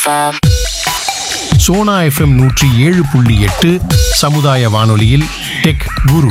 FM. Sona FM நூற்றி ஏழு புள்ளி எட்டு சமுதாய வானொலியில் டெக் குரு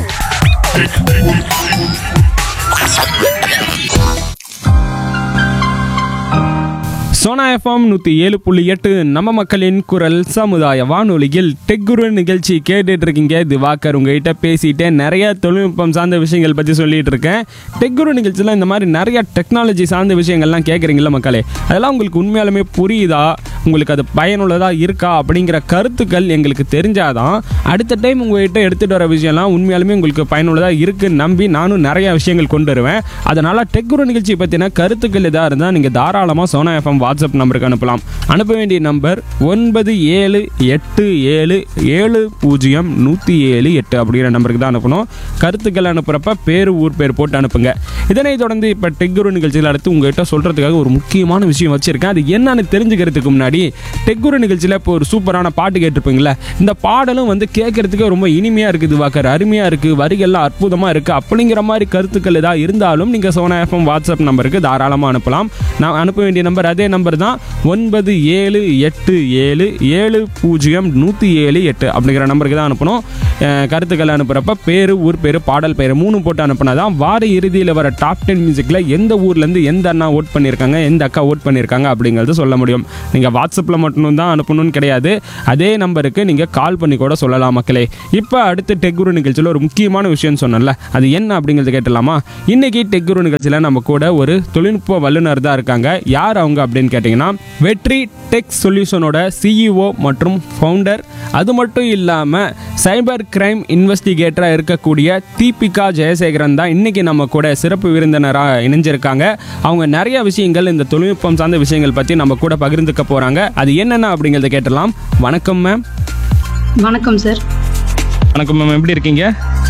சோனா எஃப்எம் நூற்றி ஏழு புள்ளி எட்டு நம்ம மக்களின் குரல் சமுதாய வானொலியில் டெக்குரு நிகழ்ச்சி கேட்டுட்டு இருக்கீங்க திவாகர் உங்ககிட்ட பேசிட்டே நிறைய தொழில்நுட்பம் சார்ந்த விஷயங்கள் பற்றி சொல்லிட்டு இருக்கேன் டெக்குரு நிகழ்ச்சியில் இந்த மாதிரி நிறைய டெக்னாலஜி சார்ந்த விஷயங்கள்லாம் கேட்குறீங்களா மக்களே அதெல்லாம் உங்களுக்கு உண்மையாலுமே புரியுதா உங்களுக்கு அது பயனுள்ளதாக இருக்கா அப்படிங்கிற கருத்துக்கள் எங்களுக்கு தெரிஞ்சாதான் அடுத்த டைம் உங்ககிட்ட எடுத்துகிட்டு வர விஷயம்லாம் உண்மையாலுமே உங்களுக்கு பயனுள்ளதாக இருக்குன்னு நம்பி நானும் நிறைய விஷயங்கள் கொண்டு வருவேன் அதனால் டெக்குரு நிகழ்ச்சி பற்றின கருத்துக்கள் எதாக இருந்தால் நீங்கள் தாராளமாக சோனா எஃப்எம் வாட்ஸ்அப் நம்பருக்கு அனுப்பலாம் அனுப்ப வேண்டிய நம்பர் ஒன்பது ஏழு எட்டு ஏழு ஏழு பூஜ்ஜியம் நூற்றி ஏழு எட்டு அப்படிங்கிற நம்பருக்கு தான் அனுப்பணும் கருத்துக்கள் அனுப்புகிறப்ப பேர் ஊர் பேர் போட்டு அனுப்புங்க இதனைத் தொடர்ந்து இப்போ டெக்குரு நிகழ்ச்சியில் அடுத்து உங்ககிட்ட சொல்கிறதுக்காக ஒரு முக்கியமான விஷயம் வச்சுருக்கேன் அது என்னன்னு தெரிஞ்சுக்கிறதுக்கு முன்னாடி டெக்குரு நிகழ்ச்சியில் இப்போ ஒரு சூப்பரான பாட்டு கேட்டிருப்பீங்களே இந்த பாடலும் வந்து கேட்கறதுக்கு ரொம்ப இனிமையாக இருக்குது வாக்கர் அருமையாக இருக்குது வரிகள்லாம் அற்புதமாக இருக்குது அப்படிங்கிற மாதிரி கருத்துக்கள் ஏதாவது இருந்தாலும் நீங்கள் சோனா எஃப்எம் வாட்ஸ்அப் நம்பருக்கு தாராளமாக அனுப்பலாம் நான் அனுப்ப வேண்டிய நம்பர் அதே நம்பர் தான் ஒன்பது ஏழு எட்டு ஏழு ஏழு பூஜ்ஜியம் நூற்றி ஏழு எட்டு அப்படிங்கிற நம்பருக்கு தான் அனுப்பணும் அஹ் கருத்துக்கள் அனுப்புகிறப்ப பேர் ஊர் பேர் பாடல் பேர் மூணு போட்டு அனுப்புனா தான் வார இறுதியில் வர டாப் டென் மியூசிக்கில் எந்த ஊர்லேருந்து எந்த அண்ணா ஓட் பண்ணியிருக்காங்க எந்த அக்கா ஓட் பண்ணியிருக்காங்க அப்படிங்கிறது சொல்ல முடியும் நீங்கள் வாட்ஸ்அப்பில் மட்டும் தான் அனுப்பணும்னு கிடையாது அதே நம்பருக்கு நீங்கள் கால் பண்ணி கூட சொல்லலாம் மக்களே இப்போ அடுத்து டெக்குரு நிகழ்ச்சியில் ஒரு முக்கியமான விஷயம் சொன்னேன்ல அது என்ன அப்படிங்கிறது கேட்டலாமா இன்னைக்கு டெக்குரு நிகழ்ச்சியில் நம்ம கூட ஒரு தொழில்நுட்ப வல்லுநர் தான் இருக்காங்க யார் அவங்க அப்படின்னு கேட்டிங்கன்னா வெற்றி டெக் சொல்யூஷனோட சிஇஓ மற்றும் ஃபவுண்டர் அது மட்டும் இல்லாமல் சைபர் கிரைம் இன்வெஸ்டிகேட்டராக இருக்கக்கூடிய தீபிகா ஜெயசேகரன் தான் இன்னைக்கு நம்ம கூட சிறப்பு விருந்தினராக இணைஞ்சிருக்காங்க அவங்க நிறைய விஷயங்கள் இந்த தொழில்நுட்பம் சார்ந்த விஷயங்கள் பற்றி நம்ம கூட பகிர்ந்துக்க போகிறாங்க அது என்னென்ன அப்படிங்கிறத கேட்டலாம் வணக்கம் மேம் வணக்கம் சார் வணக்கம் மேம் எப்படி இருக்கீங்க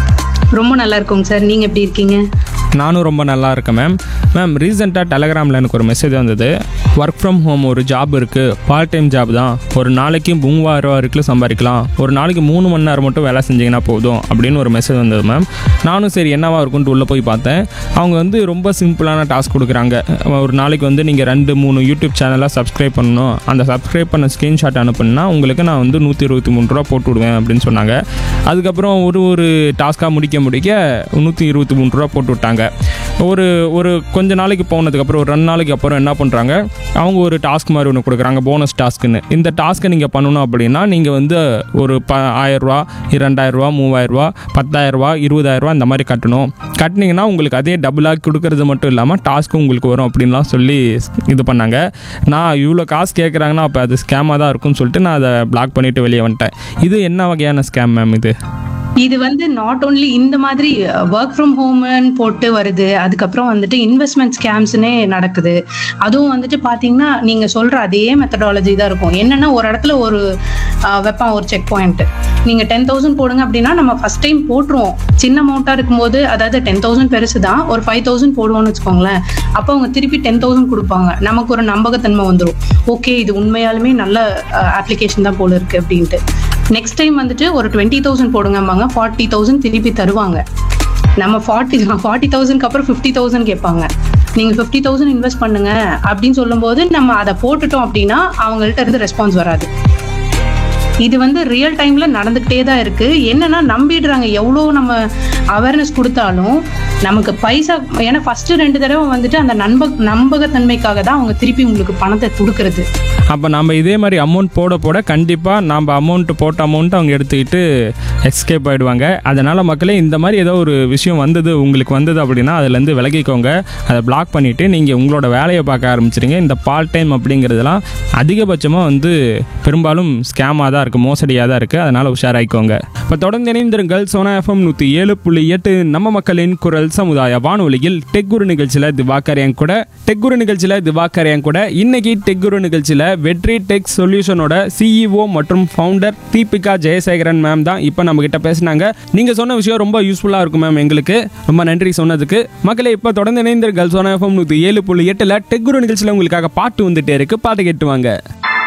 ரொம்ப நல்லா இருக்கோங்க சார் நீங்க எப்படி இருக்கீங்க நானும் ரொம்ப நல்லா இருக்கேன் மேம் மேம் ரீசெண்டாக டெலகிராமில் எனக்கு ஒரு மெசேஜ் வந்தது ஒர்க் ஃப்ரம் ஹோம் ஒரு ஜாப் இருக்குது பார்ட் டைம் ஜாப் தான் ஒரு நாளைக்கு மூவாயிரம் ரூபா வரைக்கும் சம்பாதிக்கலாம் ஒரு நாளைக்கு மூணு மணி நேரம் மட்டும் வேலை செஞ்சீங்கன்னா போதும் அப்படின்னு ஒரு மெசேஜ் வந்தது மேம் நானும் சரி என்னவா இருக்கும்ட்டு உள்ளே போய் பார்த்தேன் அவங்க வந்து ரொம்ப சிம்பிளான டாஸ்க் கொடுக்குறாங்க ஒரு நாளைக்கு வந்து நீங்கள் ரெண்டு மூணு யூடியூப் சேனலாக சப்ஸ்கிரைப் பண்ணணும் அந்த சப்ஸ்கிரைப் பண்ண ஸ்க்ரீன்ஷாட் அனுப்புனா உங்களுக்கு நான் வந்து நூற்றி இருபத்தி மூணு ரூபா போட்டு விடுவேன் அப்படின்னு சொன்னாங்க அதுக்கப்புறம் ஒரு ஒரு டாஸ்க்காக முடிக்க முடிக்க நூற்றி இருபத்தி மூணு ரூபா போட்டு விட்டாங்க ஒரு ஒரு கொஞ்ச நாளைக்கு போனதுக்கப்புறம் ஒரு ரெண்டு நாளைக்கு அப்புறம் என்ன பண்ணுறாங்க அவங்க ஒரு டாஸ்க் மாதிரி ஒன்று கொடுக்குறாங்க போனஸ் டாஸ்க்குன்னு இந்த டாஸ்க்கை நீங்கள் பண்ணணும் அப்படின்னா நீங்கள் வந்து ஒரு ப ஆயிரரூவா இரண்டாயிரரூவா மூவாயிரரூவா பத்தாயிரரூவா இருபதாயிரரூவா இந்த மாதிரி கட்டணும் கட்டினீங்கன்னா உங்களுக்கு அதே டபுளாக கொடுக்கறது மட்டும் இல்லாமல் டாஸ்க்கும் உங்களுக்கு வரும் அப்படின்லாம் சொல்லி இது பண்ணாங்க நான் இவ்வளோ காசு கேட்குறாங்கன்னா அப்போ அது ஸ்கேமாக தான் இருக்கும்னு சொல்லிட்டு நான் அதை பிளாக் பண்ணிவிட்டு வெளியே வந்துட்டேன் இது என்ன வகையான ஸ்கேம் மேம் இது இது வந்து நாட் ஓன்லி இந்த மாதிரி ஒர்க் ஃப்ரம் ஹோம்னு போட்டு வருது அதுக்கப்புறம் வந்துட்டு இன்வெஸ்ட்மெண்ட் ஸ்கேம்ஸ்னே நடக்குது அதுவும் வந்துட்டு பாத்தீங்கன்னா நீங்க சொல்ற அதே மெத்தடாலஜி தான் இருக்கும் என்னன்னா ஒரு இடத்துல ஒரு அஹ், வைப்பான் ஒரு செக் பாயிண்ட் நீங்க டென் தௌசண்ட் போடுங்க அப்படின்னா நம்ம ஃபர்ஸ்ட் டைம் போட்டுருவோம் சின்ன அமௌண்ட்டா இருக்கும்போது அதாவது டென் தௌசண்ட் பெருசு தான் ஒரு ஃபைவ் தௌசண்ட் போடுவோம்னு வச்சுக்கோங்களேன் அப்போ அவங்க திருப்பி டென் தௌசண்ட் கொடுப்பாங்க நமக்கு ஒரு நம்பகத்தன்மை வந்துடும் ஓகே இது உண்மையாலுமே நல்ல அப்ளிகேஷன் தான் போல இருக்கு அப்படின்ட்டு நெக்ஸ்ட் டைம் வந்துட்டு ஒரு டுவெண்ட்டி தௌசண்ட் போடுங்கம்பாங்க ஃபார்ட்டி தௌசண்ட் திருப்பி தருவாங்க நம்ம ஃபார்ட்டி ஃபார்ட்டி தௌசண்ட்க்கு அப்புறம் ஃபிஃப்டி தௌசண்ட் கேட்பாங்க நீங்கள் ஃபிஃப்டி தௌசண்ட் இன்வெஸ்ட் பண்ணுங்க அப்படின்னு சொல்லும்போது நம்ம அதை போட்டுட்டோம் அப்படின்னா அவங்கள்ட்ட இருந்து ரெஸ்பான்ஸ் வராது இது வந்து ரியல் டைம்ல நடந்துகிட்டே தான் இருக்கு என்னன்னா நம்பிடுறாங்க எவ்வளோ நம்ம அவேர்னஸ் கொடுத்தாலும் நமக்கு பைசா ஏன்னா ஃபர்ஸ்ட் ரெண்டு தடவை வந்துட்டு அந்த நம்ப நம்பகத்தன்மைக்காக தான் அவங்க திருப்பி உங்களுக்கு பணத்தை கொடுக்கறது அப்போ நம்ம இதே மாதிரி அமௌண்ட் போட போட கண்டிப்பாக நம்ம அமௌண்ட் போட்ட அமௌண்ட் அவங்க எடுத்துக்கிட்டு எஸ்கேப் ஆகிடுவாங்க அதனால் மக்களே இந்த மாதிரி ஏதோ ஒரு விஷயம் வந்தது உங்களுக்கு வந்தது அப்படின்னா அதுலேருந்து விலகிக்கோங்க அதை பிளாக் பண்ணிவிட்டு நீங்கள் உங்களோட வேலையை பார்க்க ஆரம்பிச்சிடுங்க இந்த பார்ட் டைம் அப்படிங்கிறதுலாம் அதிகபட்சமாக வந்து பெரும்பாலும் ஸ்கேமாக தான் இருக்குது மோசடியாக தான் இருக்குது அதனால் உஷாராயிக்கோங்க இப்போ தொடர்ந்து இணைந்திருங்கள் சோனா எஃப்எம் நூற்றி ஏழு புள்ளி எட்டு நம்ம மக்களின் குரல் சமுதாய வானொலியில் டெக்குரு நிகழ்ச்சியில் திவாகர் என் கூட டெக்குரு நிகழ்ச்சியில் திவாகர் என் கூட இன்னைக்கு டெக்குரு நிகழ்ச்சியில் வெற்றி டெக் சொல்யூஷனோட சிஇஓ மற்றும் ஃபவுண்டர் தீபிகா ஜெயசேகரன் மேம் தான் இப்போ நம்ம கிட்ட பேசினாங்க நீங்கள் சொன்ன விஷயம் ரொம்ப யூஸ்ஃபுல்லாக இருக்கும் மேம் எங்களுக்கு ரொம்ப நன்றி சொன்னதுக்கு மக்களே இப்போ தொடர்ந்து இணைந்திருங்கள் சோனா எஃப்எம் நூற்றி ஏழு புள்ளி எட்டில் டெக்குரு நிகழ்ச்சியில் உங்களுக்காக பாட்டு வந்துட்டே இருக்கு பாட்டு கேட்டு வாங்க